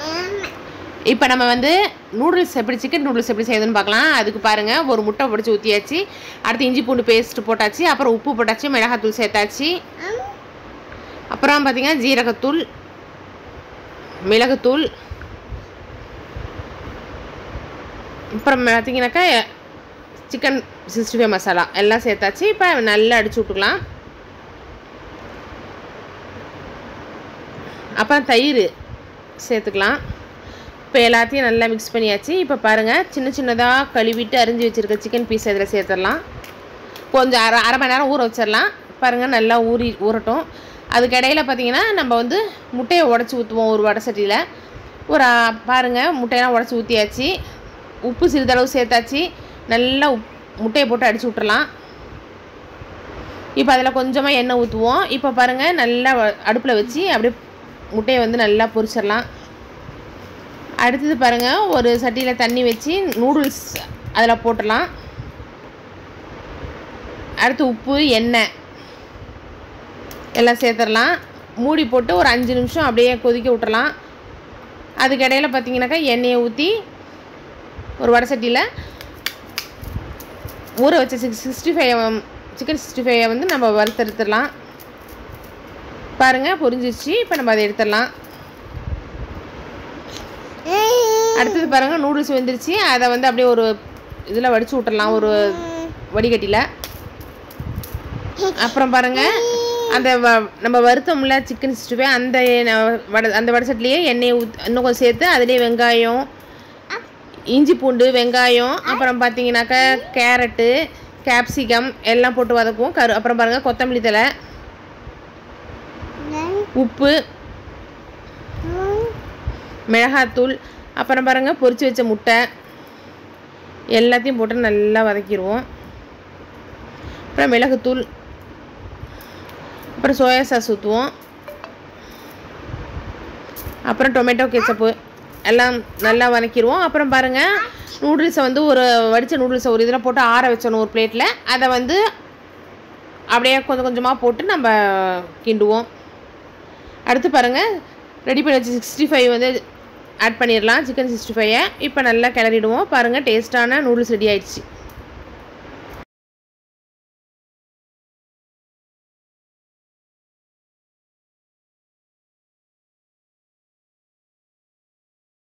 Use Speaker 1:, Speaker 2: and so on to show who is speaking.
Speaker 1: இப்போ நம்ம வந்து நூடுல்ஸ் எப்படி சிக்கன் நூடுல்ஸ் எப்படி செய்யுதுன்னு பார்க்கலாம் அதுக்கு பாருங்கள் ஒரு முட்டை பொடிச்சு ஊற்றியாச்சு அடுத்து இஞ்சி பூண்டு பேஸ்ட் போட்டாச்சு அப்புறம் உப்பு போட்டாச்சு மிளகாத்தூள் சேர்த்தாச்சு அப்புறம் பார்த்தீங்கன்னா ஜீரகத்தூள் மிளகுத்தூள் அப்புறம் பார்த்தீங்கன்னாக்கா சிக்கன் சிக்ஸ்டி ஃபைவ் மசாலா எல்லாம் சேர்த்தாச்சு இப்போ நல்லா அடிச்சு விட்டுக்கலாம் அப்புறம் தயிர் சேர்த்துக்கலாம் இப்போ எல்லாத்தையும் நல்லா மிக்ஸ் பண்ணியாச்சு இப்போ பாருங்கள் சின்ன சின்னதாக கழுவிட்டு அரிஞ்சு வச்சுருக்க சிக்கன் பீஸ் இதில் சேர்த்துடலாம் கொஞ்சம் அரை அரை மணி நேரம் ஊற வச்சிடலாம் பாருங்கள் நல்லா ஊறி ஊறட்டும் அதுக்கு இடையில பார்த்தீங்கன்னா நம்ம வந்து முட்டையை உடச்சி ஊற்றுவோம் ஒரு வடை சட்டியில் ஒரு அஹ், பாருங்கள் முட்டையெல்லாம் உடச்சி ஊற்றியாச்சு உப்பு சிறிதளவு சேர்த்தாச்சு நல்லா உப் முட்டையை போட்டு அடிச்சு விட்டுறலாம் இப்போ அதில் கொஞ்சமாக எண்ணெய் ஊற்றுவோம் இப்போ பாருங்கள் நல்லா அடுப்பில் வச்சு அப்படியே முட்டையை வந்து நல்லா பொரிச்சிடலாம் அடுத்தது பாருங்கள் ஒரு சட்டியில் தண்ணி வச்சு நூடுல்ஸ் அதில் போட்டுடலாம் அடுத்து உப்பு எண்ணெய் எல்லாம் சேர்த்துடலாம் மூடி போட்டு ஒரு அஞ்சு நிமிஷம் அப்படியே கொதிக்க விட்டுறலாம் அதுக்கு இடையில பார்த்தீங்கன்னாக்கா எண்ணெயை ஊற்றி ஒரு வடை சட்டியில் ஊற வச்ச six sixty five chicken sixty ஃபைவை வந்து நம்ம வறுத்தெடுத்துடலாம் பாருங்கள் பொரிஞ்சிருச்சு இப்போ நம்ம அதை எடுத்துடலாம் அடுத்தது பாருங்கள் நூடுல்ஸ் வெந்துருச்சு அதை வந்து அப்படியே ஒரு இதில் வடிச்சு விட்டுறலாம் ஒரு வடிகட்டியில் அப்புறம் பாருங்கள் அந்த வ- நம்ம வறுத்தோம்ல சிக்கன் சிக்ஸ்டி ஃபைவ் அந்த எண்ணெய் வடை அந்த வடை சட்டிலேயே எண்ணெயை ஊத் இன்னும் கொஞ்சம் சேர்த்து அதுலேயே வெங்காயம் இஞ்சி பூண்டு வெங்காயம் அப்புறம் பார்த்தீங்கன்னாக்கா கேரட்டு கேப்சிகம் எல்லாம் போட்டு வதக்குவோம் கரு அப்புறம் பாருங்கள் கொத்தமல்லி தழை உப்பு மிளகாத்தூள் அப்புறம் பாருங்கள் பொரிச்சு வச்ச முட்டை எல்லாத்தையும் போட்டு நல்லா வதக்கிடுவோம் அப்புறம் மிளகுத்தூள் அப்புறம் சோயா சாஸ் ஊற்றுவோம் அப்புறம் டொமேட்டோ கெச்சப்பு எல்லாம் நல்லா வதக்கிடுவோம் அப்புறம் பாருங்கள் நூடுல்ஸை வந்து ஒரு வடித்த நூடுல்ஸை ஒரு இதில் போட்டு ஆற வச்சணும் ஒரு பிளேட்டில் அதை வந்து அப்படியே கொஞ்சம் கொஞ்சமாக போட்டு நம்ம கிண்டுவோம் அடுத்து பாருங்கள் ரெடி பண்ணி வச்ச சிக்ஸ்டி ஃபைவ் வந்து ஆட் பண்ணிடலாம் சிக்கன் சிக்ஸ்டி ஃபைவை இப்போ நல்லா கிளறிடுவோம் பாருங்கள் டேஸ்ட்டான நூடுல்ஸ் ரெடி ஆயிடுச்சு